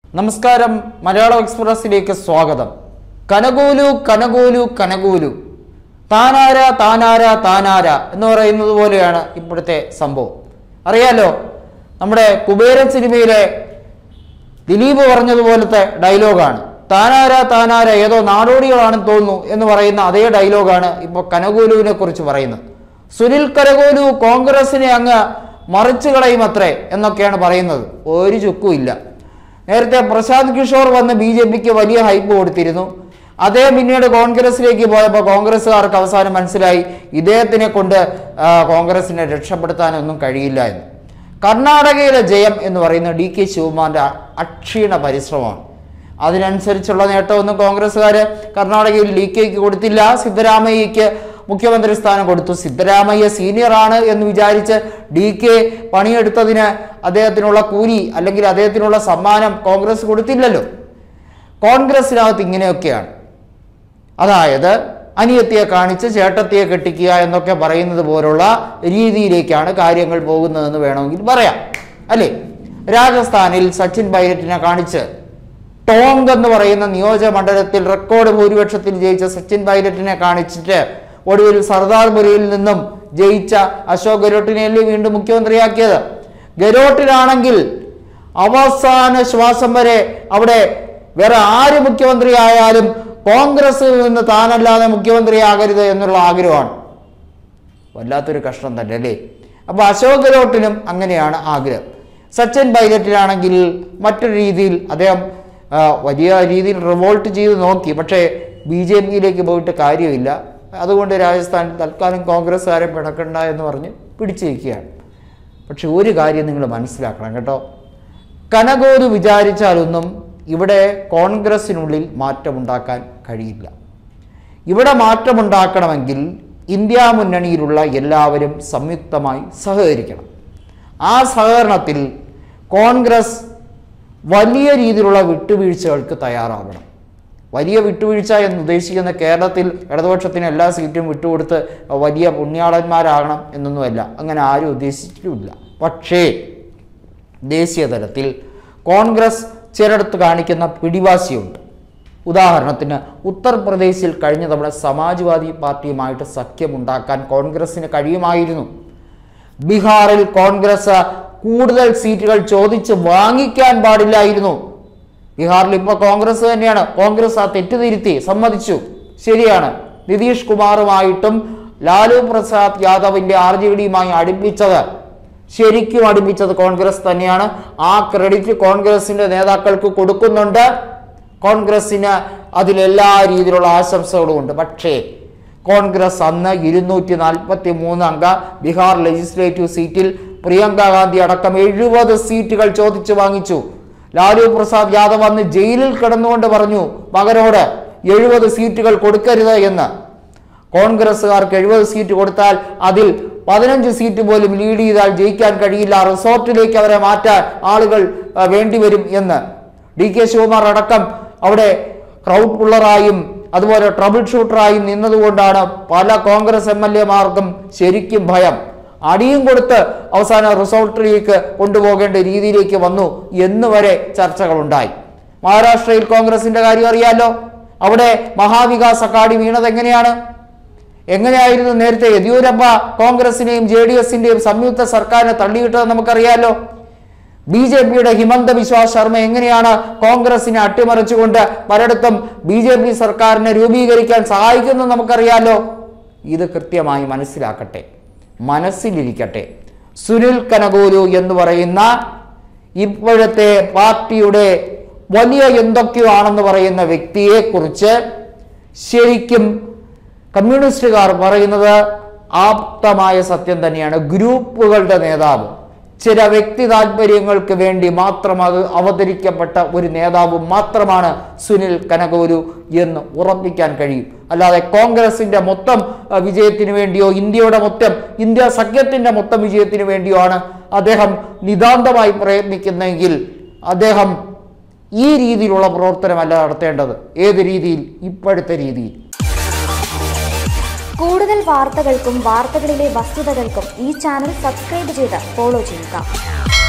നമസ്കാരം മലയാളം എക്സ്പ്രസിലേക്ക് സ്വാഗതം കനകൂലു കനകൂലു കനകൂലു താനാര താനാര താനാര എന്ന് പറയുന്നത് പോലെയാണ് ഇപ്പോഴത്തെ സംഭവം അറിയാലോ നമ്മുടെ കുബേരൻ സിനിമയിലെ ദിലീപ് പറഞ്ഞതുപോലത്തെ ഡയലോഗാണ് താനാര താനാര ഏതോ നാടോടികളാണെന്ന് തോന്നുന്നു എന്ന് പറയുന്ന അതേ ഡയലോഗാണ് ഇപ്പോൾ കനകൂലുവിനെ കുറിച്ച് പറയുന്നത് സുനിൽ കനകൂലു കോൺഗ്രസിനെ അങ്ങ് മറിച്ചു കളയും അത്രേ എന്നൊക്കെയാണ് പറയുന്നത് ഒരു ചുക്കും ഇല്ല നേരത്തെ പ്രശാന്ത് കിഷോർ വന്ന് ബി ജെ പിക്ക് വലിയ ഹൈപ്പ് കൊടുത്തിരുന്നു അദ്ദേഹം പിന്നീട് കോൺഗ്രസിലേക്ക് പോയപ്പോൾ കോൺഗ്രസ്സുകാർക്ക് അവസാനം മനസ്സിലായി ഇദ്ദേഹത്തിനെ കൊണ്ട് ആ, കോൺഗ്രസിനെ രക്ഷപ്പെടുത്താനൊന്നും കഴിയില്ല എന്ന് കർണാടകയിലെ ജയം എന്ന് പറയുന്ന ഡി കെ ശിവകുമാറിന്റെ അക്ഷീണ പരിശ്രമമാണ് അതിനനുസരിച്ചുള്ള നേട്ടമൊന്നും കോൺഗ്രസ്സുകാർ കർണാടകയിൽ ഡി കെക്ക് കൊടുത്തില്ല സിദ്ധരാമയ്യക്ക് മുഖ്യമന്ത്രി സ്ഥാനം കൊടുത്തു സിദ്ധരാമയ്യ സീനിയറാണ് എന്ന് വിചാരിച്ച് ഡി കെ പണിയെടുത്തതിന് അദ്ദേഹത്തിനുള്ള കൂലി അല്ലെങ്കിൽ അദ്ദേഹത്തിനുള്ള സമ്മാനം കോൺഗ്രസ് കൊടുത്തില്ലല്ലോ കോൺഗ്രസിനകത്ത് ഇങ്ങനെയൊക്കെയാണ് അതായത് അനിയത്തിയെ കാണിച്ച് ചേട്ടത്തിയെ കെട്ടിക്കുക എന്നൊക്കെ പറയുന്നത് പോലുള്ള രീതിയിലേക്കാണ് കാര്യങ്ങൾ പോകുന്നതെന്ന് വേണമെങ്കിൽ പറയാം അല്ലേ രാജസ്ഥാനിൽ സച്ചിൻ പൈലറ്റിനെ കാണിച്ച് ടോങ് എന്ന് പറയുന്ന നിയോജക മണ്ഡലത്തിൽ റെക്കോർഡ് ഭൂരിപക്ഷത്തിൽ ജയിച്ച സച്ചിൻ പൈലറ്റിനെ കാണിച്ചിട്ട് ഒടുവിൽ സർദാർപുരിയിൽ നിന്നും ജയിച്ച അശോക് ഗെഹ്ലോട്ടിനെയല്ലേ വീണ്ടും മുഖ്യമന്ത്രിയാക്കിയത് ഗെഹ്ലോട്ടിനാണെങ്കിൽ അവസാന ശ്വാസം വരെ അവിടെ വേറെ ആര് മുഖ്യമന്ത്രി ആയാലും കോൺഗ്രസിൽ നിന്ന് താനല്ലാതെ മുഖ്യമന്ത്രിയാകരുത് എന്നുള്ള ആഗ്രഹമാണ് വല്ലാത്തൊരു കഷ്ടം തന്നെ അല്ലേ അപ്പോൾ അശോക് ഗെഹ്ലോട്ടിനും അങ്ങനെയാണ് ആഗ്രഹം സച്ചിൻ പൈലറ്റിലാണെങ്കിൽ മറ്റൊരു രീതിയിൽ അദ്ദേഹം ആ, വലിയ രീതിയിൽ റിവോൾട്ട് ചെയ്ത് നോക്കി പക്ഷേ ബി ജെ പിയിലേക്ക് പോയിട്ട് കാര്യമില്ല അതുകൊണ്ട് രാജസ്ഥാനിൽ തൽക്കാലം കോൺഗ്രസ്സുകാരെ പിണക്കണ്ട എന്ന് പറഞ്ഞ് പിടിച്ചു വയ്ക്കുകയാണ് പക്ഷെ ഒരു കാര്യം നിങ്ങൾ മനസ്സിലാക്കണം കേട്ടോ കനകോര് വിചാരിച്ചാലൊന്നും ഇവിടെ കോൺഗ്രസിനുള്ളിൽ മാറ്റമുണ്ടാക്കാൻ കഴിയില്ല ഇവിടെ മാറ്റമുണ്ടാക്കണമെങ്കിൽ ഇന്ത്യ മുന്നണിയിലുള്ള എല്ലാവരും സംയുക്തമായി സഹകരിക്കണം ആ സഹകരണത്തിൽ കോൺഗ്രസ് വലിയ രീതിയിലുള്ള വിട്ടുവീഴ്ചകൾക്ക് തയ്യാറാകണം വലിയ വിട്ടുവീഴ്ച എന്ന് ഉദ്ദേശിക്കുന്ന കേരളത്തിൽ ഇടതുപക്ഷത്തിന് എല്ലാ സീറ്റും വിട്ടുകൊടുത്ത് വലിയ പുണ്യാളന്മാരാകണം എന്നൊന്നുമല്ല അങ്ങനെ ആരും ഉദ്ദേശിച്ചിട്ടുമില്ല പക്ഷേ ദേശീയ തലത്തിൽ കോൺഗ്രസ് ചിലയിടത്ത് കാണിക്കുന്ന പിടിവാശിയുണ്ട് ഉദാഹരണത്തിന് ഉത്തർപ്രദേശിൽ കഴിഞ്ഞ തവണ സമാജ്വാദി പാർട്ടിയുമായിട്ട് സഖ്യമുണ്ടാക്കാൻ കോൺഗ്രസിന് കഴിയുമായിരുന്നു ബീഹാറിൽ കോൺഗ്രസ് കൂടുതൽ സീറ്റുകൾ ചോദിച്ച് വാങ്ങിക്കാൻ പാടില്ലായിരുന്നു ബീഹാറിൽ ഇപ്പോൾ കോൺഗ്രസ് തന്നെയാണ് കോൺഗ്രസ് ആ തെറ്റ് തിരുത്തി സമ്മതിച്ചു ശരിയാണ് നിതീഷ് കുമാറുമായിട്ടും ലാലു പ്രസാദ് യാദവിന്റെ ആർ ജെ ഡിയുമായി അടുപ്പിച്ചത് ശരിക്കും അടുപ്പിച്ചത് കോൺഗ്രസ് തന്നെയാണ് ആ ക്രെഡിറ്റ് കോൺഗ്രസിന്റെ നേതാക്കൾക്ക് കൊടുക്കുന്നുണ്ട് കോൺഗ്രസിന് അതിലെല്ലാ രീതിയിലുള്ള ആശംസകളും ഉണ്ട് പക്ഷേ കോൺഗ്രസ് അന്ന് ഇരുന്നൂറ്റി നാൽപ്പത്തി മൂന്ന് അംഗ ബീഹാർ ലെജിസ്ലേറ്റീവ് സീറ്റിൽ പ്രിയങ്ക ഗാന്ധി അടക്കം എഴുപത് സീറ്റുകൾ ചോദിച്ചു വാങ്ങിച്ചു ലാലു പ്രസാദ് യാദവ് അന്ന് ജയിലിൽ കിടന്നുകൊണ്ട് പറഞ്ഞു മകനോട് എഴുപത് സീറ്റുകൾ കൊടുക്കരുത് എന്ന് കോൺഗ്രസ്സുകാർക്ക് എഴുപത് സീറ്റ് കൊടുത്താൽ അതിൽ പതിനഞ്ച് സീറ്റ് പോലും ലീഡ് ചെയ്താൽ ജയിക്കാൻ കഴിയില്ല റിസോർട്ടിലേക്ക് അവരെ മാറ്റാൻ ആളുകൾ ആ, വേണ്ടിവരും എന്ന് ഡി കെ ശിവകുമാർ അടക്കം അവിടെ ക്രൗഡ് പുള്ളറായും അതുപോലെ ട്രബിൾ ഷൂട്ടറായും നിന്നതുകൊണ്ടാണ് പല കോൺഗ്രസ് എം എൽ എമാർക്കും ശരിക്കും ഭയം അടിയും കൊടുത്ത് അവസാന റിസോർട്ടിലേക്ക് കൊണ്ടുപോകേണ്ട രീതിയിലേക്ക് വന്നു എന്ന് വരെ ചർച്ചകളുണ്ടായി മഹാരാഷ്ട്രയിൽ കോൺഗ്രസിന്റെ കാര്യം അറിയാലോ അവിടെ മഹാവികാസ് അക്കാഡി വീണത് എങ്ങനെയാണ് എങ്ങനെയായിരുന്നു നേരത്തെ യെദ്യൂരപ്പ കോൺഗ്രസിനെയും ജെ ഡി എസിന്റെയും സംയുക്ത സർക്കാരിനെ തള്ളിയിട്ടത് നമുക്കറിയാലോ ബി ജെ പിയുടെ ഹിമന്ത ബിശ്വാസ് ശർമ്മ എങ്ങനെയാണ് കോൺഗ്രസിനെ അട്ടിമറിച്ചുകൊണ്ട് പലയിടത്തും ബി ജെ പി സർക്കാരിനെ രൂപീകരിക്കാൻ സഹായിക്കുന്നത് നമുക്കറിയാലോ ഇത് കൃത്യമായി മനസ്സിലാക്കട്ടെ മനസ്സിലിരിക്കട്ടെ സുനിൽ കനകോലു എന്ന് പറയുന്ന ഇപ്പോഴത്തെ പാർട്ടിയുടെ വലിയ എന്തൊക്കെയോ ആണെന്ന് പറയുന്ന വ്യക്തിയെക്കുറിച്ച് ശരിക്കും കമ്മ്യൂണിസ്റ്റുകാർ പറയുന്നത് ആപ്തമായ സത്യം തന്നെയാണ് ഗ്രൂപ്പുകളുടെ നേതാവ് ചില വ്യക്തി താല്പര്യങ്ങൾക്ക് വേണ്ടി മാത്രം അത് അവതരിക്കപ്പെട്ട ഒരു നേതാവ് മാത്രമാണ് സുനിൽ കനകോലു എന്ന് ഉറപ്പിക്കാൻ കഴിയും അല്ലാതെ കോൺഗ്രസിന്റെ മൊത്തം അഹ്, വിജയത്തിന് വേണ്ടിയോ ഇന്ത്യയുടെ മൊത്തം ഇന്ത്യ സഖ്യത്തിന്റെ മൊത്തം വിജയത്തിന് വേണ്ടിയോ ആണ് അദ്ദേഹം നിതാന്തമായി പ്രയത്നിക്കുന്നെങ്കിൽ അദ്ദേഹം ഈ രീതിയിലുള്ള പ്രവർത്തനമല്ല നടത്തേണ്ടത് ഏത് രീതിയിൽ ഇപ്പോഴത്തെ രീതിയിൽ കൂടുതൽ വാർത്തകൾക്കും വാർത്തകളിലെ വസ്തുതകൾക്കും ഈ ചാനൽ സബ്സ്ക്രൈബ് ചെയ്ത് ഫോളോ ചെയ്യുക